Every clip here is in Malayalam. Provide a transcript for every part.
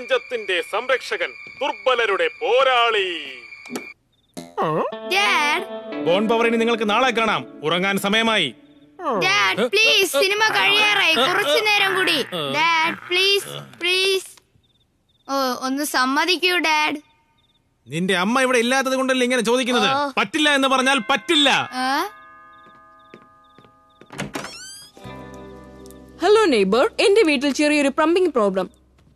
പ്രപഞ്ചത്തിന്റെ സംരക്ഷകൻ ദുർബലരുടെ പോരാളി ഡാഡ് ബോൺ പവറിന് നിങ്ങൾക്ക് നാളെ കാണാം ഉറങ്ങാൻ സമയമായി ഡാഡ് പ്ലീസ് സിനിമ കഴിയാറായി കുറച്ചു നേരം കൂടി ഡാഡ് പ്ലീസ് പ്ലീസ് ഓ ഒന്ന് സമ്മതിക്കൂ ഡാഡ് നിന്റെ അമ്മ ഇവിടെ ഇല്ലാത്തത് കൊണ്ടല്ലേ ഇങ്ങനെ ചോദിക്കുന്നത് ഓ. പറ്റില്ല എന്ന് പറഞ്ഞാൽ പറ്റില്ല ആ? ഹലോ നെയ്ബർ എന്റെ വീട്ടിൽ ചെറിയൊരു പ്ലംബിംഗ് പ്രോബ്ലം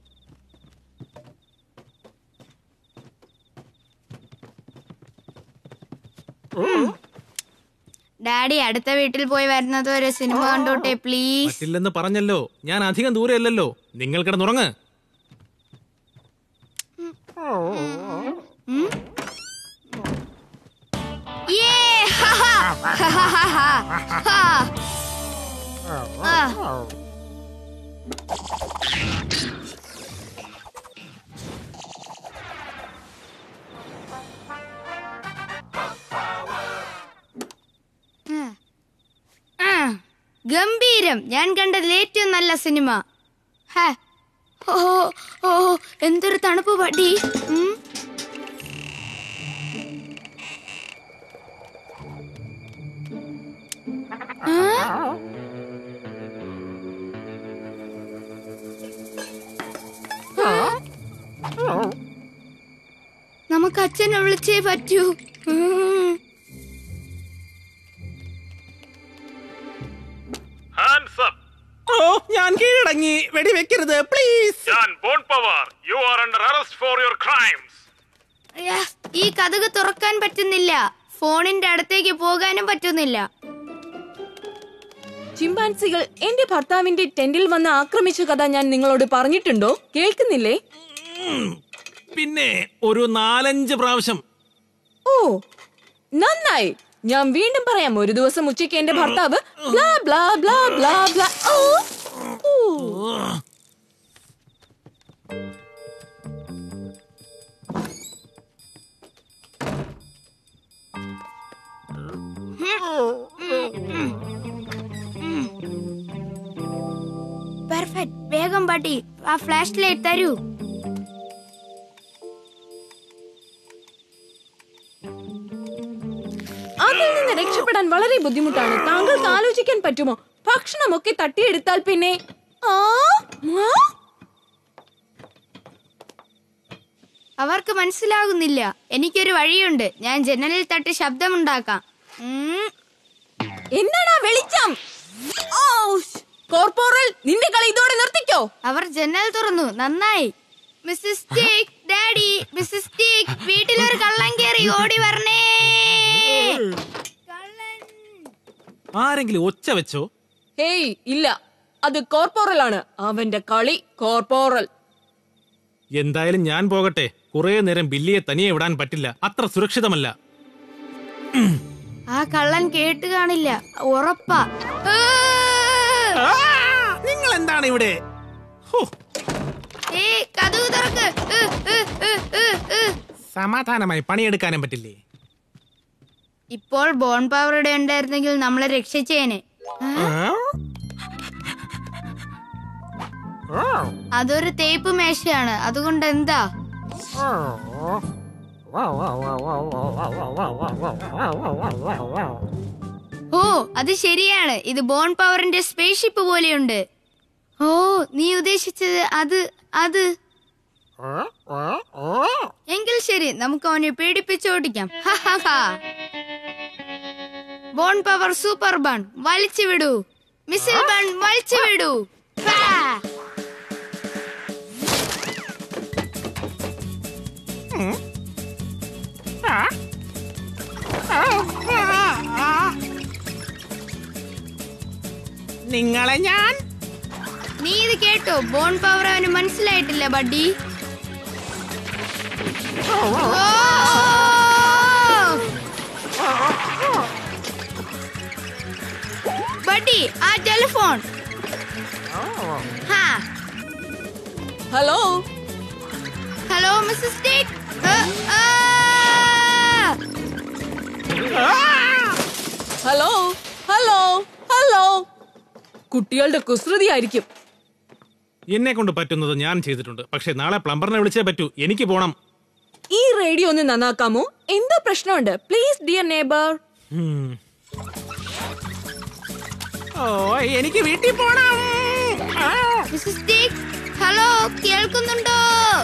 ഡാഡി അടുത്ത വീട്ടിൽ പോയി വരുന്നത് വരെ സിനിമ കണ്ടോട്ടെ പ്ലീസ് പറ്റില്ലെന്ന് പറഞ്ഞല്ലോ ഞാൻ അധികം ദൂരെയല്ലല്ലോ നിങ്ങൾ കിടന്നുറങ്ങ് യേ ഹാ ഹാ ഹാ ഹാ ഹാ ഹാ ആ ആ, ഗംഭീരം ഞാൻ കണ്ടതിൽ ഏറ്റവും നല്ല സിനിമ ഹേ. ഓ ഓ എന്തൊരു തണുപ്പ് പട്ടി ഉം. ആ? നമുക്ക് അച്ഛനെ വിളിച്ചേ പറ്റൂ ഉം. ഹാൻഡ്സ് അപ്പ് ഓ ഞാൻ കീഴടങ്ങി വെടിവെക്കരുത് പ്ലീസ് ഞാൻ ബോൺ പവർ you are under arrest for your crimes അയ്യാ, ഈ കഥക് തുറക്കാൻ പറ്റുന്നില്ല ഫോണിന്റെ അടുത്തേക്ക് പോകാനും പറ്റുന്നില്ല ചിമ്പാൻസികൾ എന്റെ ഭർത്താവിന്റെ ടെന്റിൽ വന്ന് ആക്രമിച്ച കഥ ഞാൻ നിങ്ങളോട് പറഞ്ഞിട്ടുണ്ടോ കേൾക്കുന്നില്ലേ പിന്നെ ഒരു നാലഞ്ച് പ്രാവശ്യം ഓ നന്നായി ഞാൻ വീണ്ടും പറയാം ഒരു ദിവസം ഉച്ചയ്ക്ക് എന്റെ ഭർത്താവ് blah blah blah blah blah ഓ ഓ. പെർഫെക്റ്റ് വേഗം പാട്ടി ആ ഫ്ലാഷ് ലൈറ്റ് തരൂ അതിൽ നിന്ന് രക്ഷപ്പെടാൻ വളരെ ബുദ്ധിമുട്ടാണ് താങ്കൾക്ക് ആലോചിക്കാൻ പറ്റുമോ ഭക്ഷണമൊക്കെ തട്ടിയെടുത്താൽ പിന്നെ ആ ആ? അവർക്ക് മനസ്സിലാകുന്നില്ല എനിക്കൊരു വഴിയുണ്ട് ഞാൻ ജനലിൽ തട്ടി ശബ്ദമുണ്ടാക്കാം ഉം. എന്താണ് ആ വെളിച്ചം ഓ, കോർപ്പോറൽ നിന്റെ കളി ഇതോടെ നിർത്തിക്കോ അവർ ജനൽ തുറന്നു നന്നായി Mrs Steak daddy Mrs Steak വീട്ടിലൊരു കള്ളൻ കയറി ഓടി വരണേ കള്ളൻ ആരെങ്കിലും ഒച്ച വെച്ചോ ഹേയ് ഇല്ല അത് കോർപ്പോറൽ ആണ് അവന്റെ കളി കോർപ്പോറൽ എന്തായാലും ഞാൻ പോകട്ടെ കുറെ നേരം ബില്ലിയെ തനിയെ വിടാൻ പറ്റില്ല അത്ര സുരക്ഷിതമല്ല ആ കള്ളൻ കേട്ട് കാണില്ല ഉറപ്പാ ഏ! നിങ്ങൾ എന്താണ് ഇവിടെ ഹോ, ഏയ്, കതക് തുറക്ക് ഏ, ഏ, ഏ, ഏ, ഏ. സമാധാനമായി പണിയെടുക്കാനും പറ്റില്ലേ ഇപ്പോൾ ബോൺ പവറുടെ ഉണ്ടായിരുന്നെങ്കിൽ നമ്മളെ രക്ഷിച്ചേനെ അതൊരു തേപ്പ് മേശയാണ് അതുകൊണ്ട് എന്താ ഓ അത് ശരിയാണ് ഇത് ബോൺ പവറിന്റെ സ്പേസ്ഷിപ്പ് പോലെയുണ്ട് ഓ നീ ഉദ്ദേശിച്ചത് അത് അത് എങ്കിൽ ശരി നമുക്ക് അവനെ പേടിപ്പിച്ചോടിക്കാം ബോൺ പവർ സൂപ്പർ ബൺ വലിച്ചു വിടൂ മിസിൽ ബൺ വലിച്ചു വിടൂ ഹാ. നിങ്ങളെ ഞാൻ നീ ഇത് കേട്ടോ ബോൺ പവർ അവന് മനസ്സിലായിട്ടില്ല ബഡ്ഡി ഓ! ബഡ്ഡി ആ ടെലിഫോൺ ഹാ hello hello mister Steak hello hello hello കുട്ടികളുടെ കുസൃതി ആയിരിക്കും എന്നെ കൊണ്ട് പറ്റുന്നത് ഞാൻ ചെയ്തിട്ടുണ്ട് പക്ഷെ നാളെ പ്ലംബറിനെ വിളിച്ചേ പറ്റൂ എനിക്ക് പോണം ഈ റേഡിയോ ഒന്ന് നന്നാക്കാമോ എന്തോ പ്രശ്നമുണ്ട് പ്ലീസ് ഡിയർ നെയ്ബർ ഉം. ഓ എനിക്ക് വീട്ടിൽ പോണം ആ. മിസ്സസ് ഡിക് ഹലോ കേൾക്കുന്നുണ്ടോ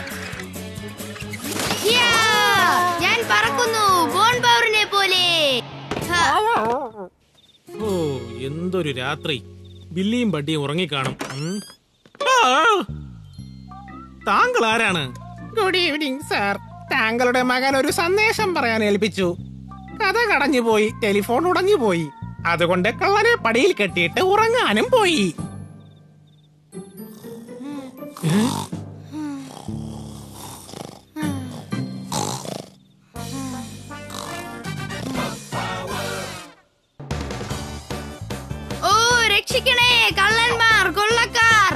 യാ, ഞാൻ പറക്കുന്നു ബോൺ പവറിനെ പോലെ ഹ, ഓ എന്തൊരു രാത്രി ബില്ലിയും ബഡ്ഡിയും ഉറങ്ങിക്കാണും ഉം. ആ. താങ്കൾ ആരാണ് ഗുഡ് ഈവനിങ് സാർ താങ്കളുടെ മകൻ ഒരു സന്ദേശം പറയാൻ ഏൽപ്പിച്ചു കഥ കടഞ്ഞു പോയി ടെലിഫോൺ ഉടഞ്ഞു പോയി അതുകൊണ്ട് കള്ളനെ പടിയിൽ കെട്ടിയിട്ട് ഉറങ്ങാനും പോയി ഓ രക്ഷിക്കണേ കള്ളന്മാർ കൊള്ളക്കാർ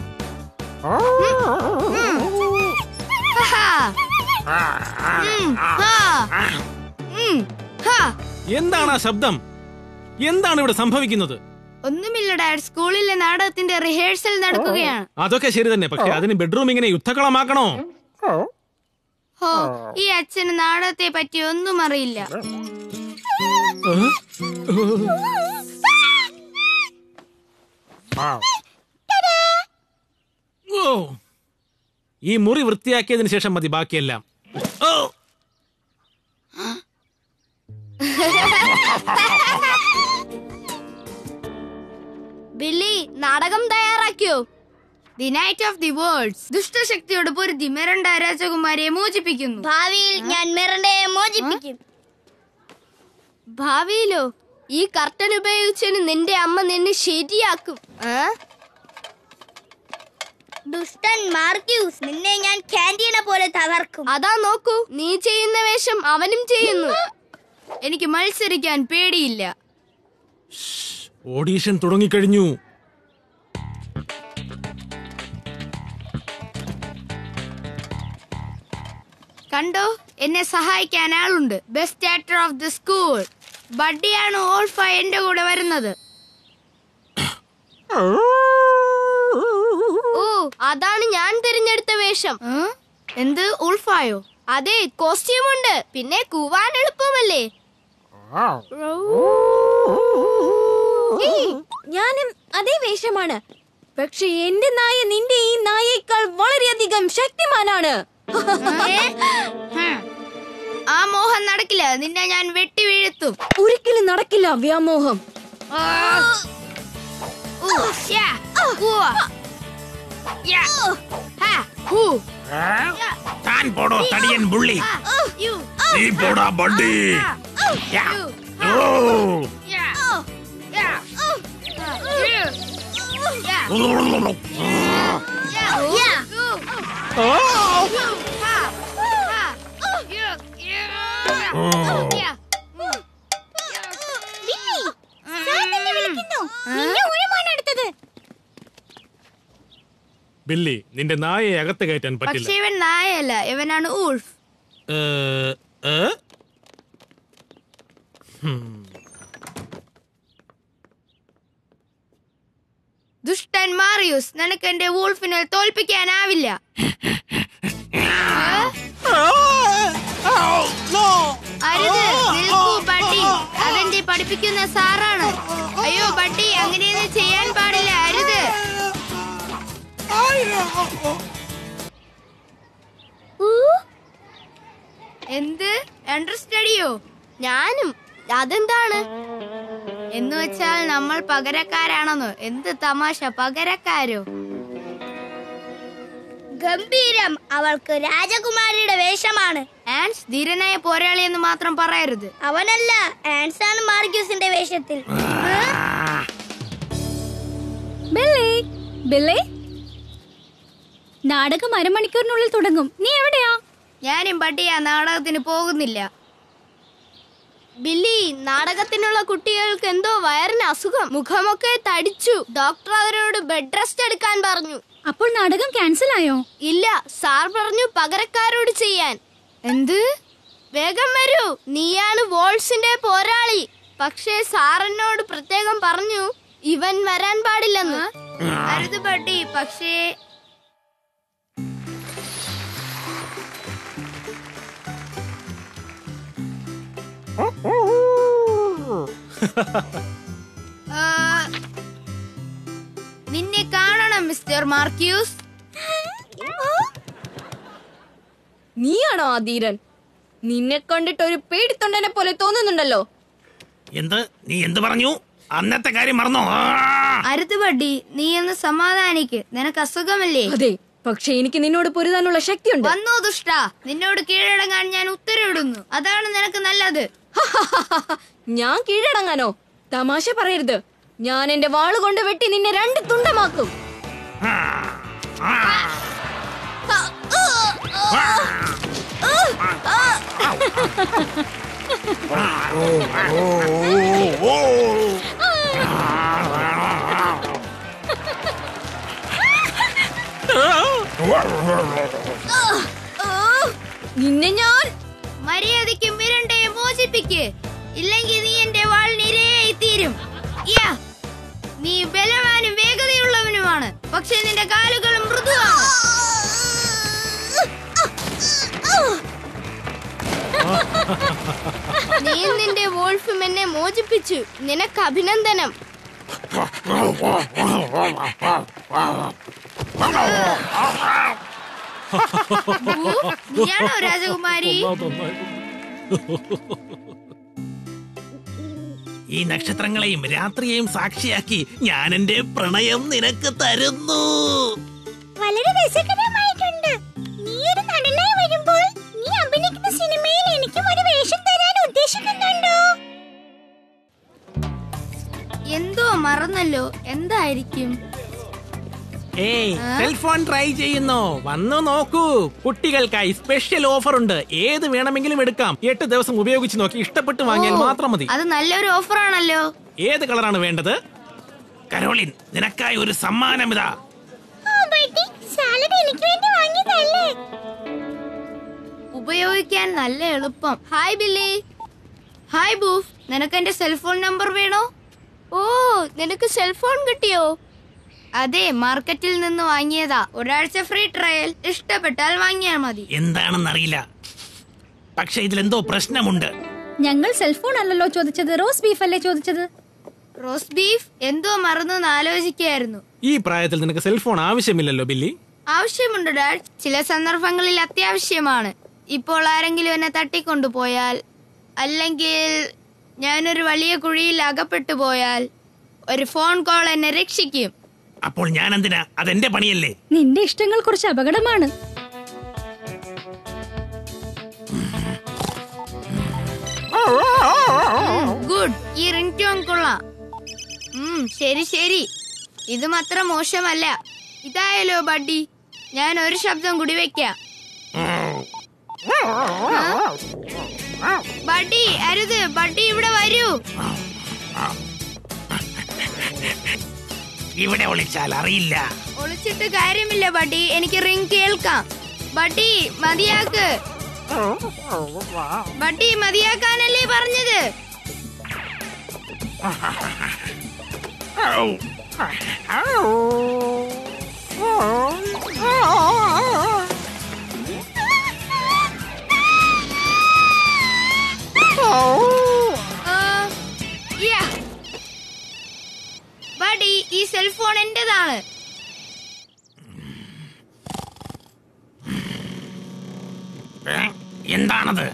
ഹഹാ. ഉം, ഹാ. ഉം, ഹാ. എന്താണ് ആ ശബ്ദം എന്താണ് ഇവിടെ സംഭവിക്കുന്നത് ഒന്നുമില്ല ഡാഡ് സ്കൂളിലെ നാടകത്തിന്റെ റിഹേഴ്സൽ നടക്കുകയാണ് അതൊക്കെ ശരി തന്നെ പക്ഷെ അതിന് ബെഡ്റൂം ഇങ്ങനെ യുദ്ധക്കളമാക്കണോ ഹോ ഈ അച്ഛന് നാടകത്തെ പറ്റി ഒന്നും അറിയില്ല ഏ? ഓ ഈ മുറി വൃത്തിയാക്കിയതിനു ശേഷം മതി ബാക്കിയെല്ലാം ഓ ബില്ലി നാടകം തയ്യാറാക്കിയോ the night of the world's ദുഷ്ടശക്തിയോട് പൊരുതി മിരണ്ട രാജകുമാരിയെ മോചിപ്പിക്കുന്നു ഭാവിയിൽ ഞാൻ മിറണ്ടയെ മോചിപ്പിക്കും ഭാവിയിലോ ഈ കർട്ടൻ ഉപയോഗിച്ചതിന് നിന്റെ അമ്മ നിന്നെ ശരിയാക്കും ദുഷ്ടൻ മാർക്യൂസ് നിന്നെ ഞാൻ ക്യാൻറ്റീനെ പോലെ തകർക്കും അതാ നോക്കൂ നീ ചെയ്യുന്ന വേഷം അവനും ചെയ്യുന്നു എനിക്ക് മത്സരിക്കാൻ പേടിയില്ല ഓഡീഷൻ തുടങ്ങിക്കഴിഞ്ഞു കണ്ടോ എന്നെ സഹായിക്കാൻ ആളുണ്ട് best actor of the school ബഡ്ഡിയാണ് ഓൾഫ എന്റെ കൂടെ വരുന്നത് ഓ അതാണ് ഞാൻ തിരഞ്ഞെടുത്ത വേഷം ഏ? എന്ത് ഉൾഫായോ അതെ കോസ്റ്റ്യൂം ഉണ്ട് പിന്നെ കൂവാൻ എളുപ്പമല്ലേ ഞാനും അതേ വേഷമാണ് പക്ഷെ എന്റെ നായ നിന്റെ ഈ നായേക്കാൾ വളരെയധികം ശക്തിമാനാണ് ഹും. ആ മോഹം നടക്കില്ല നിന്നെ ഞാൻ വെട്ടി വീഴ്ത്തും ഒരിക്കലും നടക്കില്ല വ്യാമോഹം ഊ, യാ, ഊ. യാ, ഹാ, ഹൂ. താൻ പോടോ തടിയൻ ബുള്ളി ആ, യു, നീ പോടാ ബണ്ടി യാ. യു, ഓ യാ, യാ, യു, യാ, യാ, യു, ഓ യു, ഹാ, ഹാ, യു, യു, യാ, ഉം. ബില്ലി നിന്റെ നായയെ അകത്ത് കയറ്റാൻ പറ്റില്ല പക്ഷെ ഇവൻ നായയല്ല ഇവനാണ് ഊൾഫ് ഏ, ഏ? ഹും. ദുഷ്ടൻ മാറിയൂസ് നിനക്ക് എന്റെ വൂൾഫിനെ തോൽപ്പിക്കാനാവില്ല അരുത് നിൽക്കൂ ബഡ്ഡി അതെന്റെ പഠിപ്പിക്കുന്ന സാറാണ് അയ്യോ ബഡ്ഡി അങ്ങനെയൊന്നും ചെയ്യാൻ പാടില്ല അരുത് എന്ത് അണ്ടർസ്റ്റഡിയോ ഞാനും അതെന്താണ് എന്ന് വെച്ചാൽ നമ്മൾ പകരക്കാരാണെന്നോ എന്ത് തമാശ പകരക്കാരോ ഗംഭീരം അവൾക്ക് രാജകുമാരിയുടെ വേഷമാണ് ആൻസ് ധീരനായ പോരാളി എന്ന് മാത്രം പറയരുത് അവനല്ല ആൻസാണ് മാർക്യൂസിന്റെ വേഷത്തിൽ ബില്ലി ബില്ലി നാടകം അരമണിക്കൂറിനുള്ളിൽ തുടങ്ങും നീ എവിടെയാ ഞാനും ബഡ്ഡി ആ നാടകത്തിന് പോകുന്നില്ല ബില്ലി നാടകത്തിനുള്ള കുട്ടികൾക്ക് എന്തോ വയറിന് അസുഖം മുഖമൊക്കെ തടിച്ചു ഡോക്ടർ അവരോട് ബെഡ് റെസ്റ്റ് എടുക്കാൻ പറഞ്ഞു അപ്പോൾ നാടകം ക്യാൻസൽ ആയോ ഇല്ല സാർ പറഞ്ഞു പകരക്കാരോട് ചെയ്യാൻ എന്ത് വേഗം വരൂ നീയാണ് വോൾസിന്റെ പോരാളി പക്ഷേ സാറിനോട് പ്രത്യേകം പറഞ്ഞു ഇവൻ വരാൻ പാടില്ലെന്ന് അരുത് ബഡ്ഡി പക്ഷേ ആ, നിന്നെ കാണണം മിസ്റ്റർ മാർക്യൂസ് നീയാണോ ആ ധീരൻ നിന്നെ കണ്ടിട്ട് ഒരു പേടിത്തൊണ്ടനെ പോലെ തോന്നുന്നുണ്ടല്ലോ എന്ത് നീ എന്ത് പറഞ്ഞു അന്നത്തെ കാര്യം മറന്നോ ആ! അരുത് ബഡ്ഡി നീ ഒന്ന് സമാധാനിക്ക് നിനക്ക് അസുഖമല്ലേ അതെ പക്ഷെ എനിക്ക് നിന്നോട് പൊരുതാനുള്ള ശക്തിയുണ്ട് വന്നോ ദുഷ്ട നിന്നോട് കീഴടങ്ങാൻ ഞാൻ ഉത്തരവിടുന്നു അതാണ് നിനക്ക് നല്ലത് ഞാൻ കീഴടങ്ങാനോ തമാശ പറയരുത് ഞാൻ എന്റെ വാള് കൊണ്ട് വെട്ടി നിന്നെ രണ്ട് തുണ്ടമാക്കും നിന്നെ ഞാൻ മര്യാദയ്ക്ക് മിരണ്ടയെ മോചിപ്പിക്ക് ഇല്ലെങ്കിൽ നീ എന്റെ വാളിനിരയായി തീരും യാ നീ ബലവാനും വേഗതയുള്ളവനുമാണ് പക്ഷെ നിന്റെ കാലുകൾ മൃദുവാണ് നീ നിന്റെ വോൾഫും എന്നെ മോചിപ്പിച്ചു നിനക്ക് അഭിനന്ദനം ഭൂ, നീയാണോ രാജകുമാരി ഈ നക്ഷത്രങ്ങളെയും രാത്രിയെയും സാക്ഷിയാക്കി ഞാൻ എന്റെ പ്രണയം നിനക്ക് തരുന്നു വളരെ രസകരമായിട്ടുണ്ട് നീ ഒരു നടനായി വരുമ്പോൾ നീ അഭിനയിക്കുന്ന സിനിമയിൽ എനിക്കും ഒരു വേഷം തരാൻ ഉദ്ദേശിക്കുന്നുണ്ടോ എന്തോ മറന്നല്ലോ എന്തായിരിക്കും ഏയ് സെൽഫോൺ ട്രൈ ചെയ്യുന്നു വന്നു നോക്കൂ കുട്ടികൾക്കായി സ്പെഷ്യൽ ഓഫർ ഉണ്ട് ഏത് വേണമെങ്കിലും എടുക്കാം എട്ട് ദിവസം ഉപയോഗിച്ച് നോക്കി ഇഷ്ടപ്പെട്ട് വാങ്ങിയാൽ മാത്രം മതി അത് നല്ലൊരു ഓഫറാണല്ലോ ഏത് കളറാണ് വേണ്ടത് കരോളിൻ നിനക്കായി ഒരു സമ്മാനം ഇതാ സാലഡ് എനിക്ക് വേണ്ടി വാങ്ങിയതല്ലേ ഉപയോഗിക്കാൻ നല്ല എളുപ്പം ഹായ് ബില്ലി ഹായ് ബൂഫ് നിനക്ക് എന്റെ സെൽഫോൺ നമ്പർ വേണോ ഓ നിനക്ക് സെൽഫോൺ കിട്ടിയോ അതെ മാർക്കറ്റിൽ നിന്ന് വാങ്ങിയതാ ഒരാഴ്ച ഫ്രീ ട്രയൽ ഇഷ്ടപ്പെട്ടാൽ വാങ്ങിയാൽ മതി എന്താണെന്നറിയില്ല പക്ഷെ ഇതിലെന്തോ പ്രശ്നമുണ്ട് ഞങ്ങൾ സെൽഫോൺ അല്ലല്ലോ ചോദിച്ചത് റോസ് ബീഫ് അല്ലേ ചോദിച്ചത് റോസ്റ്റ് ബീഫ് എന്തോ മറന്നു ആലോചിക്കായിരുന്നു ഈ പ്രായത്തിൽ നിനക്ക് സെൽഫോൺ ആവശ്യമില്ലല്ലോ ബില്ലി ആവശ്യമുണ്ട് ഡാഡ് ചില സന്ദർഭങ്ങളിൽ അത്യാവശ്യമാണ് ഇപ്പോൾ ആരെങ്കിലും എന്നെ തട്ടിക്കൊണ്ടുപോയാൽ അല്ലെങ്കിൽ ഞാനൊരു വലിയ കുഴിയിൽ അകപ്പെട്ടു പോയാൽ ഒരു ഫോൺ കോൾ എന്നെ രക്ഷിക്കും അപ്പോൾ ഞാൻ എന്തിനാ അതെന്റെ പണിയല്ലേ നിന്റെ ഇഷ്ടങ്ങൾ കുറച്ച് അപകടമാണ് ഗുഡ് ഈ റിംഗ് ടോൺ കൊള്ളാം ഉം, ശരി ശരി ഇതും അത്ര മോശമല്ല ഇതായല്ലോ ബഡ്ഡി ഞാൻ ഒരു ശബ്ദം കൂടി വെക്കാം ആ? ബഡ്ഡി അരുത് ബഡ്ഡി ഇവിടെ വരൂ ഇവിടെ വിളിച്ചാൽ അറിയില്ല ഒളിച്ചിട്ട് കാര്യമില്ല ബഡ്ഡി എനിക്ക് റിംഗ് കേൾക്കാം ബഡ്ഡി മതിയാക്ക് ബഡ്ഡി മതിയാക്കാനല്ലേ പറഞ്ഞത് ആ, യാ. ബഡ്ഡി ഈ സെൽഫോൺ എന്റേതാണ് ഏ? എന്താണത്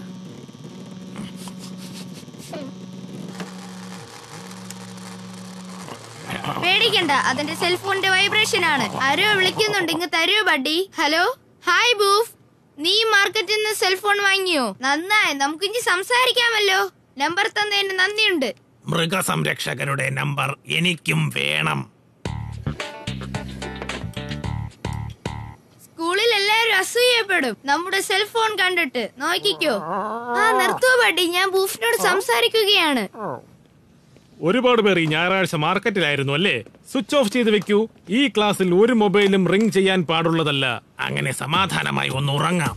പേടിക്കണ്ട അതെന്റെ സെൽഫോണിന്റെ വൈബ്രേഷൻ ആണ് ആരോ വിളിക്കുന്നുണ്ട് ഇങ്ങ് തരൂ ബഡ്ഡി ഹലോ ഹായ് ബൂഫ് നീ മാർക്കറ്റിൽ നിന്ന് സെൽഫോൺ വാങ്ങിയോ നന്നായി നമുക്ക് ഇനി സംസാരിക്കാമല്ലോ നമ്പർ തന്നതിന് നന്ദിയുണ്ട് മൃഗസംരക്ഷകരുടെ നമ്പർ എനിക്കും വേണം സ്കൂളിൽ എല്ലാവരും അസൂയപ്പെടും നമ്മുടെ സെൽഫോൺ കണ്ടിട്ട് നോക്കിക്കോ ആ നിർത്തുവോ ബഡ്ഡി ഞാൻ ബൂഫിനോട് സംസാരിക്കുകയാണ് ഒരുപാട് പേർ ഈ ഞായറാഴ്ച മാർക്കറ്റിലായിരുന്നു അല്ലേ സ്വിച്ച് ഓഫ് ചെയ്ത് വെക്കൂ ഈ ക്ലാസ്സിൽ ഒരു മൊബൈലും റിംഗ് ചെയ്യാൻ പാടുള്ളതല്ല അങ്ങനെ സമാധാനമായി ഒന്ന് ഉറങ്ങാം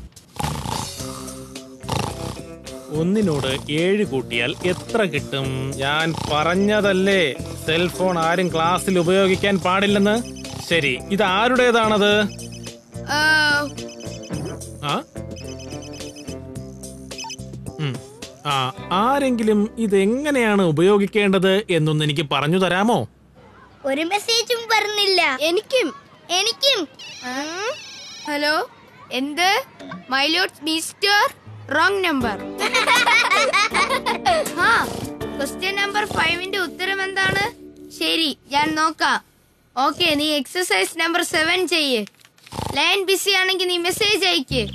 ഒന്നിനോട് ഏഴ് കൂട്ടിയാൽ എത്ര കിട്ടും ഞാൻ പറഞ്ഞതല്ലേ സെൽഫോൺ ആരും ക്ലാസ്സിൽ ഉപയോഗിക്കാൻ പാടില്ലെന്ന് ശരി ഇത് ആരുടേതാണത് ആ, ആ ഉം. ആ ആരെങ്കിലും ഇതെങ്ങനെയാണ് ഉപയോഗിക്കേണ്ടത് എന്നൊന്ന് എനിക്ക് പറഞ്ഞു തരാമോ ഒരു മെസ്സേജും പറഞ്ഞില്ല എനിക്കും എനിക്കും ഹലോ എന്ത് മൈലോട്ട് മിസ്റ്റർ റോങ് നമ്പർ ആ ക്വസ്റ്റ്യൻ നമ്പർ ഫൈവിന്റെ ഉത്തരം എന്താണ് ശരി ഞാൻ നോക്കാം ഓക്കെ നീ എക്സസൈസ് നമ്പർ സെവൻ ചെയ്യ് ലൈൻ ബിസി ആണെങ്കിൽ നീ മെസ്സേജ് അയക്ക്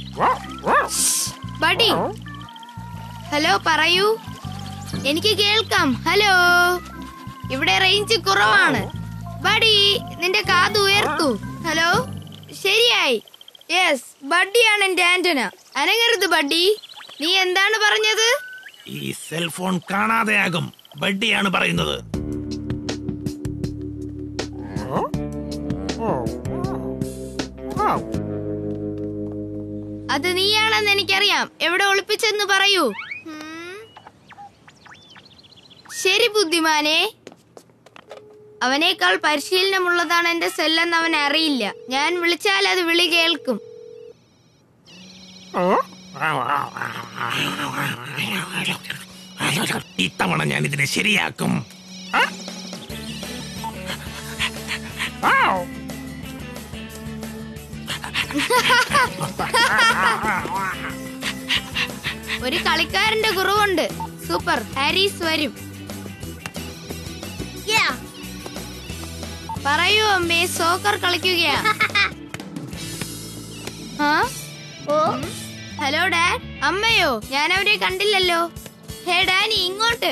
ബഡി ഹലോ പറയൂ എനിക്ക് കേൾക്കാം ഹലോ ഇവിടെ റേഞ്ച് കുറവാണ് ബഡി നിന്റെ കാത് ഉയർത്തു ഹലോ ശരിയായി യെസ് ബഡ്ഡിയാണ് എന്റെ ആന്റന അനങ്ങരുത് ബഡ്ഡി നീ എന്താണ് പറഞ്ഞത് ഈ സെൽഫോൺ കാണാതെയാകും ബഡ്ഡിയാണ് പറയുന്നത് അത് നീയാണെന്ന് എനിക്കറിയാം എവിടെ ഒളിപ്പിച്ചെന്ന് പറയൂ ഉം. ശരി ബുദ്ധിമാനെ അവനേക്കാൾ പരിശീലനമുള്ളതാണ് എന്റെ സെല്ലെന്ന് അവൻ അറിയില്ല ഞാൻ വിളിച്ചാൽ അത് വിളി കേൾക്കും ഇത്തവണ ഞാൻ ഇതിനെ ശരിയാക്കും ഒരു കളിക്കാരന്റെ കുറവുണ്ട് സൂപ്പർ ഹാരിസ് വരും Yeah. പറയൂ അമ്മേ സോക്കർ കളിക്കുകയാ ആ? ഓ ഹലോ ഡാഡ് അമ്മയോ ഞാൻ അവരെ കണ്ടില്ലല്ലോ ഹേ ഡാനി ഇങ്ങോട്ട്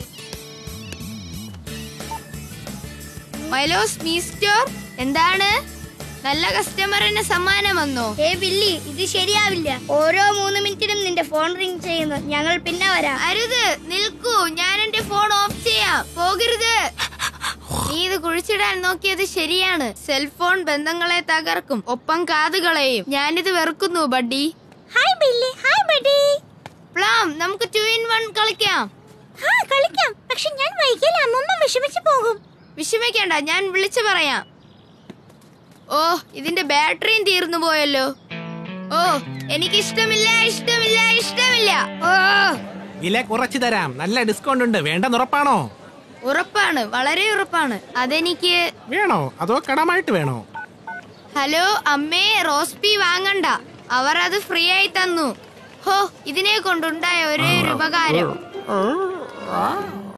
മൈലോസ് മീസ്റ്റോർ എന്താണ് നല്ല കസ്റ്റമറിന് സമ്മാനം വന്നോ ഹേ ബില്ലി ഇത് ശരിയാവില്ല ഓരോ മൂന്ന് മിനിറ്റിനും നിന്റെ ഫോൺ റിംഗ് ചെയ്യുന്നു ഞങ്ങൾ പിന്നെ വരാം അരുത് നിൽക്കൂ ഞാൻ എന്റെ ഫോൺ ഓഫ് ചെയ്യാം പോകരുത് നീ ഇത് കുഴിച്ചിടാൻ നോക്കിയത് ശരിയാണ് സെൽഫോൺ ബന്ധങ്ങളെ തകർക്കും ഒപ്പം കാതുകളെയും ഞാനിത് വെറുക്കുന്നു buddy hi Billy hi buddy പ്ലാം നമുക്ക് ടു ഇൻ വൺ കളിക്കാം ഹാ കളിക്കാം പക്ഷെ ഞാൻ വൈകിയാൽ അമ്മമ്മ വിഷമിച്ചു പോകും വിഷമിക്കണ്ട ഞാൻ വിളിച്ചു പറയാം ഓ ഇതിന്റെ ബാറ്ററിയും തീർന്നു പോയല്ലോ ഓ എനിക്ക് ഇഷ്ടമില്ല ഇഷ്ടമില്ല ഇഷ്ടമില്ല ഓ വില കുറച്ചു തരാം നല്ല ഡിസ്കൗണ്ട് ഉണ്ട് വേണ്ടെന്ന് ഉറപ്പാണോ ഉറപ്പാണ് വളരെ ഉറപ്പാണ് അതെനിക്ക് വേണോ അതോ കടമായിട്ട് വേണോ ഹലോ അമ്മേ റോസ്പി വാങ്ങണ്ട അവർ അത് ഫ്രീ ആയി തന്നു ഹോ ഇതിനെ കൊണ്ടുണ്ടായ ഒരേ ഒരു ഉപകാരം